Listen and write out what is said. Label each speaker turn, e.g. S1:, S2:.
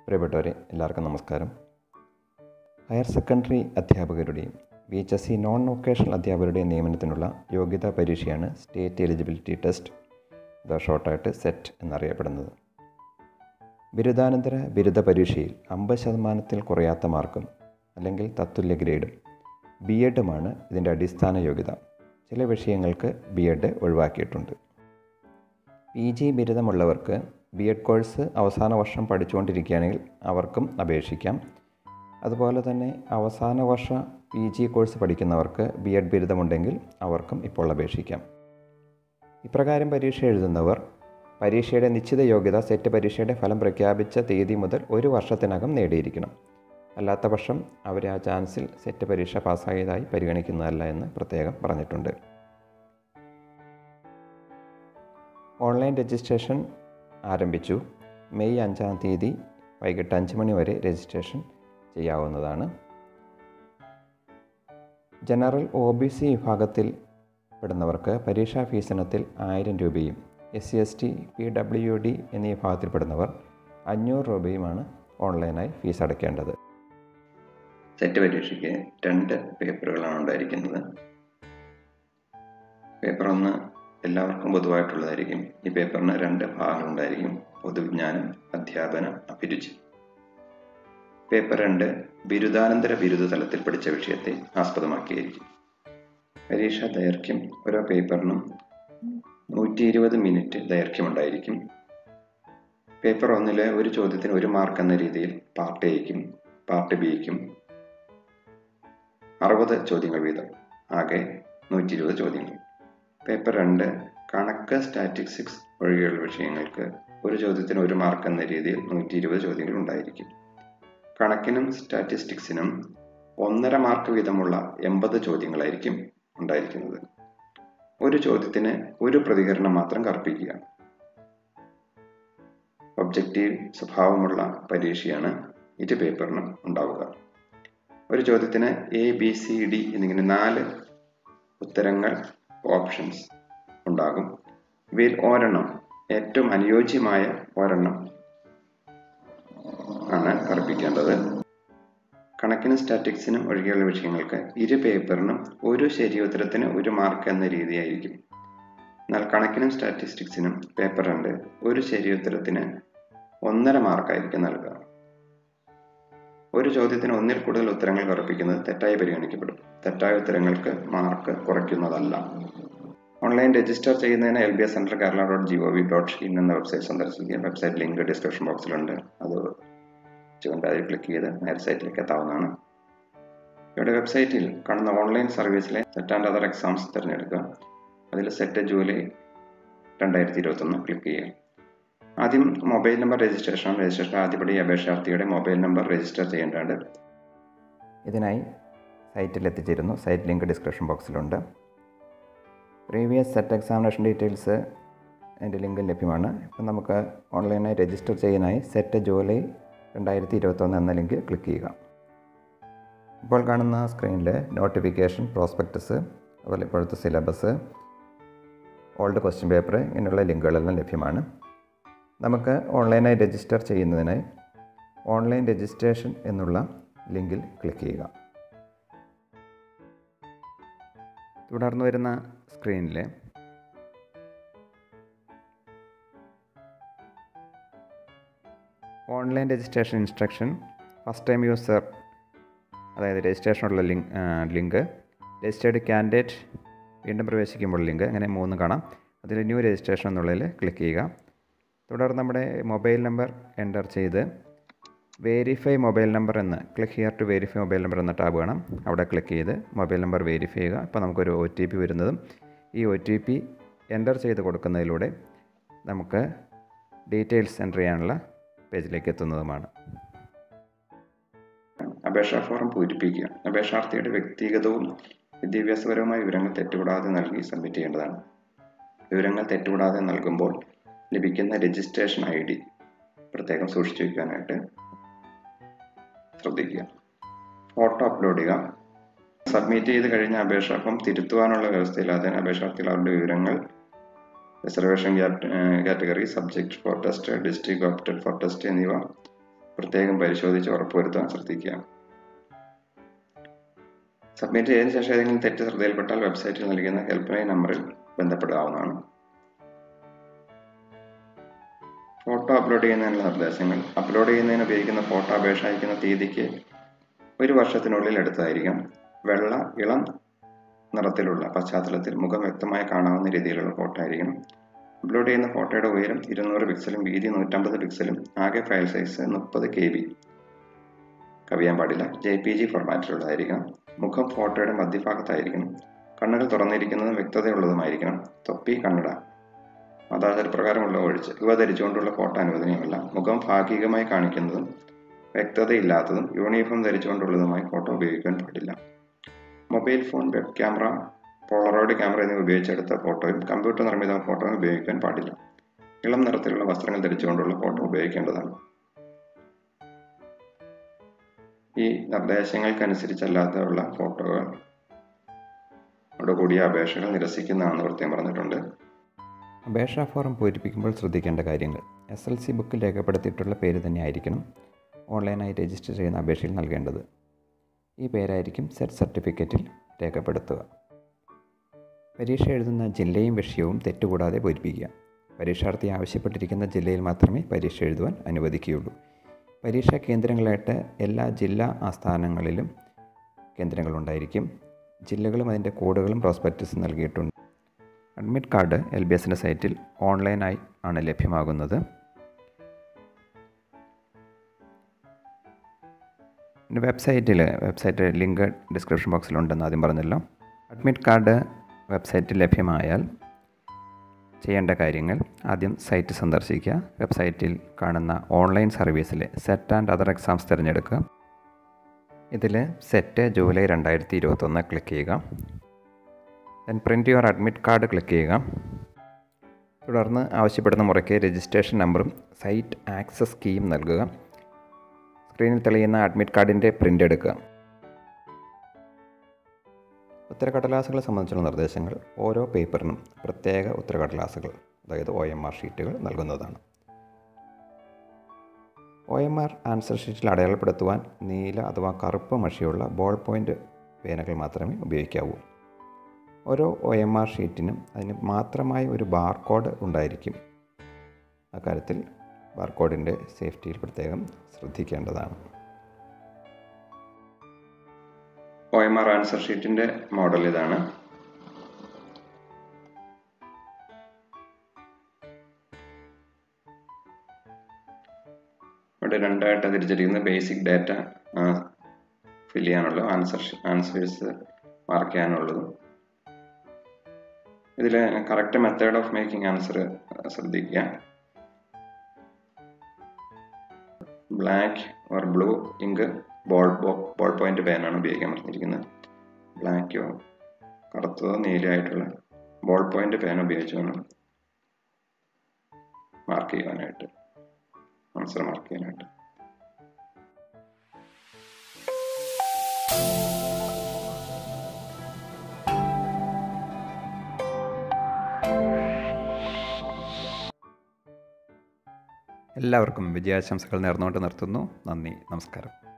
S1: പ്രിയപ്പെട്ടവരെ എല്ലാവർക്കും നമസ്കാരം ഹയർ സെക്കൻഡറി അധ്യാപകരുടെയും V H S C non vocational അധ്യാപകരുടെയും നിയമനത്തിനുള്ള യോഗ്യതാ പരീക്ഷയാണ് സ്റ്റേറ്റ് എലിജിബിലിറ്റി ടെസ്റ്റ് ഇത് ഷോർട്ടായിട്ട് സെറ്റ് എന്നറിയപ്പെടുന്നത് ബിരുദാനന്തര ബിരുദ പരീക്ഷയിൽ അമ്പത് ശതമാനത്തിൽ കുറയാത്ത മാർക്കും അല്ലെങ്കിൽ തത്തുല്യ ഗ്രേഡും ബി എഡുമാണ് ഇതിൻ്റെ അടിസ്ഥാന യോഗ്യത ചില വിഷയങ്ങൾക്ക് ബി എഡ് ഒഴിവാക്കിയിട്ടുണ്ട് പി ജി ബിരുദമുള്ളവർക്ക് ബി എഡ് കോഴ്സ് അവസാന വർഷം പഠിച്ചുകൊണ്ടിരിക്കുകയാണെങ്കിൽ അവർക്കും അപേക്ഷിക്കാം അതുപോലെ തന്നെ അവസാന വർഷ പി ജി കോഴ്സ് പഠിക്കുന്നവർക്ക് ബി എഡ് ബിരുദമുണ്ടെങ്കിൽ അവർക്കും ഇപ്പോൾ അപേക്ഷിക്കാം ഇപ്രകാരം പരീക്ഷ എഴുതുന്നവർ പരീക്ഷയുടെ നിശ്ചിത യോഗ്യത സെറ്റ് പരീക്ഷയുടെ ഫലം പ്രഖ്യാപിച്ച തീയതി മുതൽ ഒരു വർഷത്തിനകം നേടിയിരിക്കണം അല്ലാത്ത പക്ഷം അവർ ആ ചാൻസിൽ സെറ്റ് പരീക്ഷ പാസ്സായതായി പരിഗണിക്കുന്നതല്ല എന്ന് പ്രത്യേകം പറഞ്ഞിട്ടുണ്ട് ഓൺലൈൻ രജിസ്ട്രേഷൻ ആരംഭിച്ചു മെയ് അഞ്ചാം തീയതി വൈകിട്ട് അഞ്ച് മണി വരെ രജിസ്ട്രേഷൻ ചെയ്യാവുന്നതാണ് ജനറൽ ഒ ബി സി വിഭാഗത്തിൽ പെടുന്നവർക്ക് പരീക്ഷാ ഫീസ് ഇനത്തിൽ ആയിരം രൂപയും S C S T P W D എന്നീ വിഭാഗത്തിൽപ്പെടുന്നവർ അഞ്ഞൂറ് രൂപയുമാണ് ഓൺലൈനായി ഫീസ് അടയ്ക്കേണ്ടത്
S2: സെറ്റ് പരീക്ഷയ്ക്ക് രണ്ട് പേപ്പറുകളാണ് ഉണ്ടായിരിക്കുന്നത് പേപ്പർ ഒന്ന് എല്ലാവർക്കും പൊതുവായിട്ടുള്ളതായിരിക്കും ഈ പേപ്പറിന് രണ്ട് ഭാഗങ്ങളുണ്ടായിരിക്കും പൊതുവിജ്ഞാനം അധ്യാപനം അഭിരുചി പേപ്പർ രണ്ട് ബിരുദാനന്തര ബിരുദ തലത്തിൽ പഠിച്ച വിഷയത്തെ ആസ്പദമാക്കിയായിരിക്കും പരീക്ഷാ ദൈർഘ്യം ഓരോ പേപ്പറിനും നൂറ്റി ഇരുപത് മിനിറ്റ് ദൈർഘ്യമുണ്ടായിരിക്കും പേപ്പർ ഒന്നിലെ ഒരു ചോദ്യത്തിന് ഒരു മാർക്ക് എന്ന രീതിയിൽ പാർട്ട് എയ്ക്കും പാർട്ട് ബിക്കും അറുപത് ചോദ്യങ്ങൾ വീതം ആകെ നൂറ്റി ഇരുപത് ചോദ്യങ്ങൾ പേപ്പർ രണ്ട് കണക്ക് സ്റ്റാറ്റിസ്റ്റിക്സ് ഒഴികെയുള്ള വിഷയങ്ങൾക്ക് ഒരു ചോദ്യത്തിന് ഒരു മാർക്ക് എന്ന രീതിയിൽ നൂറ്റി ഇരുപത് ചോദ്യങ്ങൾ ഉണ്ടായിരിക്കും കണക്കിനും സ്റ്റാറ്റിസ്റ്റിക്സിനും ഒന്നര മാർക്ക് വീതമുള്ള എൺപത് ചോദ്യങ്ങളായിരിക്കും ഉണ്ടായിരിക്കുന്നത് ഒരു ചോദ്യത്തിന് ഒരു പ്രതികരണം മാത്രം കർപ്പിക്കുക ഒബ്ജക്റ്റീവ് സ്വഭാവമുള്ള പരീക്ഷയാണ് ഇരു പേപ്പറിനും ഉണ്ടാവുക ഒരു ചോദ്യത്തിന് എ ബി സി ഡി എന്നിങ്ങനെ നാല് ഉത്തരങ്ങൾ ഓപ്ഷൻസ് ഉണ്ടാകും ഇവയിൽ ഒരെണ്ണം ഏറ്റവും അനുയോജ്യമായ ഒരെണ്ണം ആണ് കറുപ്പിക്കേണ്ടത് കണക്കിനും സ്റ്റാറ്റിക്സിനും ഒഴികെയുള്ള വിഷയങ്ങൾക്ക് ഇരു പേപ്പറിനും ഒരു ശരി ഉത്തരത്തിന് ഒരു മാർക്ക് എന്ന രീതിയായിരിക്കും എന്നാൽ കണക്കിനും സ്റ്റാറ്റിസ്റ്റിക്സിനും പേപ്പർ രണ്ട് ഒരു ശരി ഉത്തരത്തിന് ഒന്നര മാർക്കായിരിക്കും നൽകുക ഒരു ചോദ്യത്തിന് ഒന്നിൽ കൂടുതൽ ഉത്തരങ്ങൾ കറുപ്പിക്കുന്നത് തെറ്റായി പരിഗണിക്കപ്പെടും തെറ്റായ ഉത്തരങ്ങൾക്ക് മാർക്ക് കുറയ്ക്കുന്നതല്ല ഓൺലൈൻ രജിസ്റ്റർ ചെയ്യുന്നതിന് L B S centre Kerala dot G O V dot in എന്ന വെബ്സൈറ്റ് സന്ദർശിക്കുക വെബ്സൈറ്റ് ലിങ്ക് ഡിസ്ക്രിപ്ഷൻ ബോക്സിലുണ്ട് അത് ചുവണ്ട് അതിൽ ക്ലിക്ക് ചെയ്ത് നേരെ സൈറ്റിലേക്ക് എത്താവുന്നതാണ് ഇവിടെ വെബ്സൈറ്റിൽ കാണുന്ന ഓൺലൈൻ സർവീസിലെ സെറ്റ് ആൻഡ് അതർ എക്സാംസ് തിരഞ്ഞെടുക്കുക അതിൽ സെറ്റ് ജൂലൈ രണ്ടായിരത്തി ഇരുപത്തൊന്ന് ക്ലിക്ക് ചെയ്യുക ആദ്യം മൊബൈൽ നമ്പർ രജിസ്ട്രേഷൻ രജിസ്ട്രേഷൻ ആദ്യപടി അപേക്ഷാർത്ഥിയുടെ മൊബൈൽ നമ്പർ രജിസ്റ്റർ ചെയ്യേണ്ടതുണ്ട്
S1: ഇതിനായി സൈറ്റിൽ എത്തിച്ചേരുന്നു സൈറ്റ് ലിങ്ക് ഡിസ്ക്രിപ്ഷൻ ബോക്സിലുണ്ട് പ്രീവിയസ് സെറ്റ് എക്സാമിനേഷൻ ഡീറ്റെയിൽസ് അതിൻ്റെ ലിങ്ക് ലഭ്യമാണ് ഇപ്പം നമുക്ക് ഓൺലൈനായി രജിസ്റ്റർ ചെയ്യാനായി സെറ്റ് ജൂലൈ രണ്ടായിരത്തി ഇരുപത്തൊന്ന് എന്ന ലിങ്ക് ക്ലിക്ക് ചെയ്യുക ഇപ്പോൾ കാണുന്ന സ്ക്രീനിൽ നോട്ടിഫിക്കേഷൻ പ്രോസ്പെക്ടസ് അതുപോലെ ഇപ്പോഴത്തെ സിലബസ് ഓൾഡ് ക്വസ്റ്റ്യൻ പേപ്പർ ഇങ്ങനെയുള്ള ലിങ്കുകളെല്ലാം ലഭ്യമാണ് നമുക്ക് ഓൺലൈനായി രജിസ്റ്റർ ചെയ്യുന്നതിനായി ഓൺലൈൻ രജിസ്ട്രേഷൻ എന്നുള്ള ലിങ്കിൽ ക്ലിക്ക് ചെയ്യുക തുടർന്ന് വരുന്ന സ്ക്രീനിൽ online registration instruction first time user അതായത് രജിസ്ട്രേഷനുള്ള ലിങ്ക് ലിങ്ക് രജിസ്റ്റേർഡ് കാൻഡിഡേറ്റ് വീണ്ടും പ്രവേശിക്കുമ്പോൾ ലിങ്ക് അങ്ങനെ മൂന്ന് കാണാം അതിൽ ന്യൂ രജിസ്ട്രേഷൻ എന്നുള്ളതിൽ ക്ലിക്ക് ചെയ്യുക തുടർന്ന് നമ്മുടെ മൊബൈൽ നമ്പർ എൻ്റർ ചെയ്ത് വേരിഫൈ മൊബൈൽ നമ്പർ എന്ന് click here to verify mobile number എന്ന ടാബ് കാണാം അവിടെ ക്ലിക്ക് ചെയ്ത് മൊബൈൽ നമ്പർ വേരിഫൈ ചെയ്യുക ഇപ്പോൾ നമുക്കൊരു ഒ ടി പി വരുന്നതും ഈ ഒ ടി പി എൻ്റർ ചെയ്ത് കൊടുക്കുന്നതിലൂടെ നമുക്ക് ഡീറ്റെയിൽസ് എൻ്റർ ചെയ്യാനുള്ള പേജിലേക്ക് എത്തുന്നതുമാണ്
S2: അപേക്ഷാ ഫോറം പൂരിപ്പിക്കുക അപേക്ഷാർത്ഥിയുടെ വ്യക്തിഗതവും വിദ്യാഭ്യാസപരവുമായ വിവരങ്ങൾ തെറ്റുകൂടാതെ നൽകി സബ്മിറ്റ് ചെയ്യേണ്ടതാണ് വിവരങ്ങൾ തെറ്റുകൂടാതെ നൽകുമ്പോൾ ലഭിക്കുന്ന രജിസ്ട്രേഷൻ ഐ ഡി പ്രത്യേകം സൂക്ഷിച്ചു വയ്ക്കാനായിട്ട് ശ്രദ്ധിക്കുക ഫോട്ടോ അപ്ലോഡ് ചെയ്യുക സബ്മിറ്റ് ചെയ്ത് കഴിഞ്ഞ അപേക്ഷ ഫോം തിരുത്തുവാനുള്ള വ്യവസ്ഥയില്ലാതെ അപേക്ഷാർത്ഥികൾ അവരുടെ വിവരങ്ങൾ reservation category subject for test district opted for test എന്നിവ പ്രത്യേകം പരിശോധിച്ച് ഉറപ്പുവരുത്താൻ ശ്രദ്ധിക്കുക സബ്മിറ്റ് ചെയ്തതിനു ശേഷം ഏതെങ്കിലും തെറ്റ് ശ്രദ്ധയിൽപ്പെട്ടാൽ വെബ്സൈറ്റിൽ നൽകുന്ന ഹെൽപ്പ് ലൈൻ നമ്പറിൽ ബന്ധപ്പെടാവുന്നതാണ് ഫോട്ടോ അപ്ലോഡ് ചെയ്യുന്നതിനുള്ള നിർദ്ദേശങ്ങൾ അപ്ലോഡ് ചെയ്യുന്നതിന് ഉപയോഗിക്കുന്ന ഫോട്ടോ അപേക്ഷ അയക്കുന്ന തീയതിക്ക് ഒരു വർഷത്തിനുള്ളിൽ എടുത്തതായിരിക്കും വെള്ള ഇളം നിറത്തിലുള്ള പശ്ചാത്തലത്തിൽ മുഖം വ്യക്തമായി കാണാവുന്ന രീതിയിലുള്ള ഫോട്ടോ ആയിരിക്കണം അപ്ലോഡ് ചെയ്യുന്ന ഫോട്ടോയുടെ ഉയരം ഇരുന്നൂറ് പിക്സലും വീതി നൂറ്റമ്പത് പിക്സലും ആകെ ഫയൽ സൈസ് മുപ്പത് കെ ബി കവിയാൻ പാടില്ല ജെ പി ജി ഫോർമാറ്റിലുള്ളതായിരിക്കണം മുഖം ഫോട്ടോയുടെ മധ്യഭാഗത്തായിരിക്കണം കണ്ണുകൾ തുറന്നിരിക്കുന്നതും വ്യക്തതയുള്ളതുമായിരിക്കണം തൊപ്പി കണ്ണട മതാചാരപ്രകാരമുള്ള ഒഴിച്ച് ഇവ ധരിച്ചുകൊണ്ടുള്ള ഫോട്ടോ അനുവദനീയമല്ല മുഖം ഭാഗികമായി കാണിക്കുന്നതും വ്യക്തതയില്ലാത്തതും യൂണിഫോം ധരിച്ചുകൊണ്ടുള്ളതുമായി ഫോട്ടോ ഉപയോഗിക്കാൻ പാടില്ല mobile phone web camera Polaroid camera എന്നിവ ഉപയോഗിച്ചെടുത്ത ഫോട്ടോയും കമ്പ്യൂട്ടർ നിർമ്മിത ഫോട്ടോയും ഉപയോഗിക്കാൻ പാടില്ല ഇളം നിറത്തിലുള്ള വസ്ത്രങ്ങൾ ധരിച്ചുകൊണ്ടുള്ള ഫോട്ടോ ഉപയോഗിക്കേണ്ടതാണ് ഈ നിർദ്ദേശങ്ങൾക്കനുസരിച്ചല്ലാതെയുള്ള ഫോട്ടോകൾ കൂടിയ അപേക്ഷകൾ നിരസിക്കുന്നതാണെന്ന് പ്രത്യേകം പറഞ്ഞിട്ടുണ്ട്
S1: അപേക്ഷാ ഫോറം പൂരിപ്പിക്കുമ്പോൾ ശ്രദ്ധിക്കേണ്ട കാര്യങ്ങൾ എസ് എൽ സി ബുക്കിൽ രേഖപ്പെടുത്തിയിട്ടുള്ള പേര് തന്നെ ആയിരിക്കണം ഓൺലൈനായി രജിസ്റ്റർ ചെയ്യുന്ന അപേക്ഷയിൽ നൽകേണ്ടത് ഈ പേരായിരിക്കും സെറ്റ് സർട്ടിഫിക്കറ്റിൽ രേഖപ്പെടുത്തുക പരീക്ഷ എഴുതുന്ന ജില്ലയും വിഷയവും തെറ്റുകൂടാതെ പൂരിപ്പിക്കുക പരീക്ഷാർത്ഥി ആവശ്യപ്പെട്ടിരിക്കുന്ന ജില്ലയിൽ മാത്രമേ പരീക്ഷ എഴുതുവാൻ അനുവദിക്കുകയുള്ളൂ പരീക്ഷാ കേന്ദ്രങ്ങളായിട്ട് എല്ലാ ജില്ലാ ആസ്ഥാനങ്ങളിലും കേന്ദ്രങ്ങളുണ്ടായിരിക്കും ജില്ലകളും അതിൻ്റെ കോഡുകളും പ്രോസ്പെക്ടസ് നൽകിയിട്ടുണ്ട് അഡ്മിറ്റ് കാർഡ് എൽ ബി എസിൻ്റെ സൈറ്റിൽ ഓൺലൈനായി ആണ് ലഭ്യമാകുന്നത് പിന്നെ വെബ്സൈറ്റിൽ വെബ്സൈറ്റ് ലിങ്ക് ഡിസ്ക്രിപ്ഷൻ ബോക്സിലുണ്ടെന്ന് ആദ്യം പറഞ്ഞല്ലോ അഡ്മിറ്റ് കാർഡ് വെബ്സൈറ്റിൽ ലഭ്യമായാൽ ചെയ്യേണ്ട കാര്യങ്ങൾ ആദ്യം സൈറ്റ് സന്ദർശിക്കുക വെബ്സൈറ്റിൽ കാണുന്ന ഓൺലൈൻ സർവീസിലെ സെറ്റ് ആൻഡ് അതർ എക്സാംസ് തിരഞ്ഞെടുക്കുക ഇതിൽ സെറ്റ് ജൂലൈ രണ്ടായിരത്തി ഇരുപത്തൊന്ന് ക്ലിക്ക് ചെയ്യുക then print your admit card click ചെയ്യുക തുടർന്ന് ആവശ്യപ്പെടുന്ന മുറയ്ക്ക് രജിസ്ട്രേഷൻ നമ്പറും സൈറ്റ് ആക്സസ് കീയും നൽകുക സ്ക്രീനിൽ തെളിയുന്ന അഡ്മിറ്റ് കാർഡിൻ്റെ പ്രിൻ്റ് എടുക്കുക ഉത്തരക്കടലാസുകളെ സംബന്ധിച്ചുള്ള നിർദ്ദേശങ്ങൾ ഓരോ പേപ്പറിനും പ്രത്യേക ഉത്തരക്കടലാസുകൾ അതായത് ഒ എം ആർ ഷീറ്റുകൾ നൽകുന്നതാണ് ഒ എം ആർ ആൻസർ ഷീറ്റിൽ അടയാളപ്പെടുത്തുവാൻ നീല അഥവാ കറുപ്പ് മഷിയുള്ള ബോൾ പോയിൻ്റ് പേനകൾ മാത്രമേ ഉപയോഗിക്കാവൂ ഓരോ ഒ എം ആർ ഷീറ്റിനും അതിന് മാത്രമായ ഒരു ബാർകോഡ് ഉണ്ടായിരിക്കും അക്കാര്യത്തിൽ ബാർകോഡിൻ്റെ സേഫ്റ്റിയിൽ പ്രത്യേകം ശ്രദ്ധിക്കേണ്ടതാണ്
S2: ഒ എം ആർ ആൻസർ ഷീറ്റിന്റെ മോഡൽ ഇതാണ് ഇവിടെ രണ്ടായിട്ട് തിരിച്ചിരിക്കുന്ന ബേസിക് ഡാറ്റ ഫിൽ ചെയ്യാനുള്ളത് ആൻസർ ആൻസേഴ്സ് മാർക്ക് ചെയ്യാനുള്ളതും ഇതിൽ correct method of making answer ശ്രദ്ധിക്കുക black or blue ink ball ball point പേനാണ് ഉപയോഗിക്കാൻ പറഞ്ഞിരിക്കുന്നത് ബ്ലാക്കോ കറുത്തതോ നീലയായിട്ടുള്ള ബോൾ പോയിന്റ് പേൻ ഉപയോഗിച്ച് വേണം മാർക്ക് ചെയ്യാനായിട്ട് ആൻസർ മാർക്ക് ചെയ്യാനായിട്ട്
S1: എല്ലാവർക്കും വിജയാശംസകൾ നേർന്നുകൊണ്ട് നിർത്തുന്നു നന്ദി നമസ്കാരം